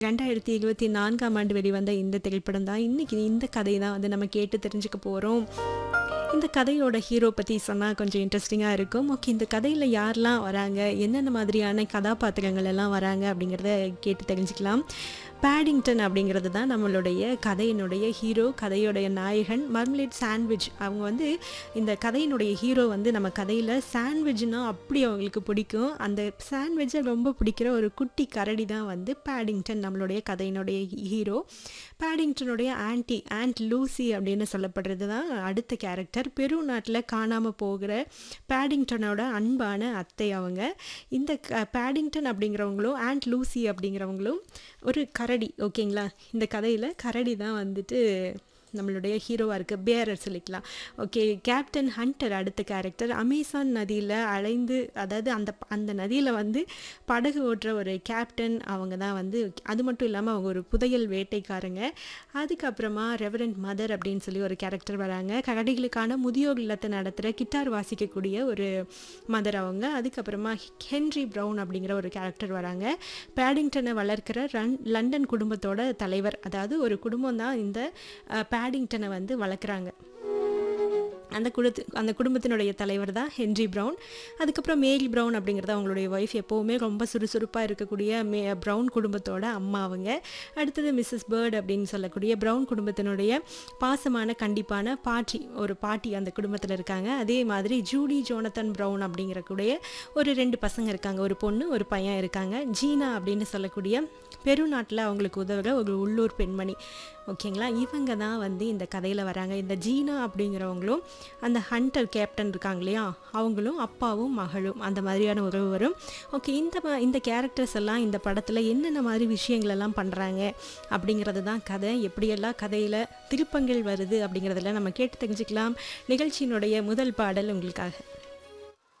ரெண்டாயிரத்தி இருபத்தி நான்காம் ஆண்டு வெளிவந்த இந்த திரைப்படம் தான் இன்னைக்கு இந்த கதை தான் வந்து நம்ம கேட்டு தெரிஞ்சுக்க போகிறோம் இந்த கதையோட ஹீரோ பற்றி சொன்னால் கொஞ்சம் இன்ட்ரெஸ்டிங்காக இருக்கும் ஓகே இந்த கதையில் யாரெல்லாம் வராங்க என்னென்ன மாதிரியான கதாபாத்திரங்கள் எல்லாம் வராங்க அப்படிங்கிறத கேட்டு தெரிஞ்சுக்கலாம் பேடிங்டன் அப்படிங்கிறது தான் நம்மளுடைய கதையினுடைய ஹீரோ கதையுடைய நாயகன் மர்மலேட் சாண்ட்விச் அவங்க வந்து இந்த கதையினுடைய ஹீரோ வந்து நம்ம கதையில் சாண்ட்விச்னா அப்படி அவங்களுக்கு பிடிக்கும் அந்த சாண்ட்விட்சை ரொம்ப பிடிக்கிற ஒரு குட்டி கரடி தான் வந்து பேடிங்டன் நம்மளுடைய கதையினுடைய ஹீரோ பேடிங்டனுடைய ஆன்டி ஆன்ட் லூசி அப்படின்னு சொல்லப்படுறது தான் அடுத்த கேரக்டர் பெரு நாட்டில் காணாமல் போகிற பேடிங்டனோட அன்பான அத்தை அவங்க இந்த க பேடிங்டன் அப்படிங்கிறவங்களும் ஆன்ட் லூசி அப்படிங்கிறவங்களும் ஒரு கரடி ஓகேங்களா இந்த கதையில் கரடி தான் வந்துட்டு நம்மளுடைய ஹீரோவாக இருக்குது பேரர் சொல்லிக்கலாம் ஓகே கேப்டன் ஹண்டர் அடுத்த கேரக்டர் அமேசான் நதியில் அலைந்து அதாவது அந்த அந்த நதியில் வந்து படகு ஓட்டுற ஒரு கேப்டன் அவங்க தான் வந்து அது மட்டும் இல்லாமல் அவங்க ஒரு புதையல் வேட்டைக்காரங்க அதுக்கப்புறமா ரெவரண்ட் மதர் அப்படின்னு சொல்லி ஒரு கேரக்டர் வராங்க கரடிகளுக்கான முதியோர் இல்லத்தை நடத்துகிற கிட்டார் வாசிக்கக்கூடிய ஒரு மதர் அவங்க அதுக்கப்புறமா ஹென்ரி ப்ரவுன் அப்படிங்கிற ஒரு கேரக்டர் வராங்க பேடிங்டனை வளர்க்கிற ரன் லண்டன் குடும்பத்தோட தலைவர் அதாவது ஒரு குடும்பம் தான் இந்த பேடிங்டனை வந்து வளர்க்குறாங்க அந்த குடுத்து அந்த குடும்பத்தினுடைய தலைவர் தான் ஹென்ரி ப்ரவுன் அதுக்கப்புறம் மேரி ப்ரவுன் அப்படிங்கிறது அவங்களுடைய ஒய்ஃப் எப்போவுமே ரொம்ப சுறுசுறுப்பாக இருக்கக்கூடிய மே ப்ரவுன் குடும்பத்தோட அம்மா அவங்க அடுத்தது மிஸ்ஸஸ் பேர்ட் அப்படின்னு சொல்லக்கூடிய ப்ரவுன் குடும்பத்தினுடைய பாசமான கண்டிப்பான பாட்டி ஒரு பாட்டி அந்த குடும்பத்தில் இருக்காங்க அதே மாதிரி ஜூடி ஜோனத்தன் ப்ரவுன் அப்படிங்கிறக்கூடிய ஒரு ரெண்டு பசங்க இருக்காங்க ஒரு பொண்ணு ஒரு பையன் இருக்காங்க ஜீனா அப்படின்னு சொல்லக்கூடிய பெருநாட்டில் அவங்களுக்கு உதவுகிற ஒரு உள்ளூர் பெண்மணி ஓகேங்களா இவங்க தான் வந்து இந்த கதையில் வராங்க இந்த ஜீனா அப்படிங்கிறவங்களும் அந்த ஹண்டர் கேப்டன் இருக்காங்க இல்லையா அவங்களும் அப்பாவும் மகளும் அந்த மாதிரியான உறவு வரும் ஓகே இந்த மா இந்த கேரக்டர்ஸ் எல்லாம் இந்த படத்தில் என்னென்ன மாதிரி விஷயங்கள் எல்லாம் பண்ணுறாங்க அப்படிங்கிறது தான் கதை எப்படியெல்லாம் கதையில் திருப்பங்கள் வருது அப்படிங்கிறதுல நம்ம கேட்டு தெரிஞ்சுக்கலாம் நிகழ்ச்சியினுடைய முதல் பாடல் உங்களுக்காக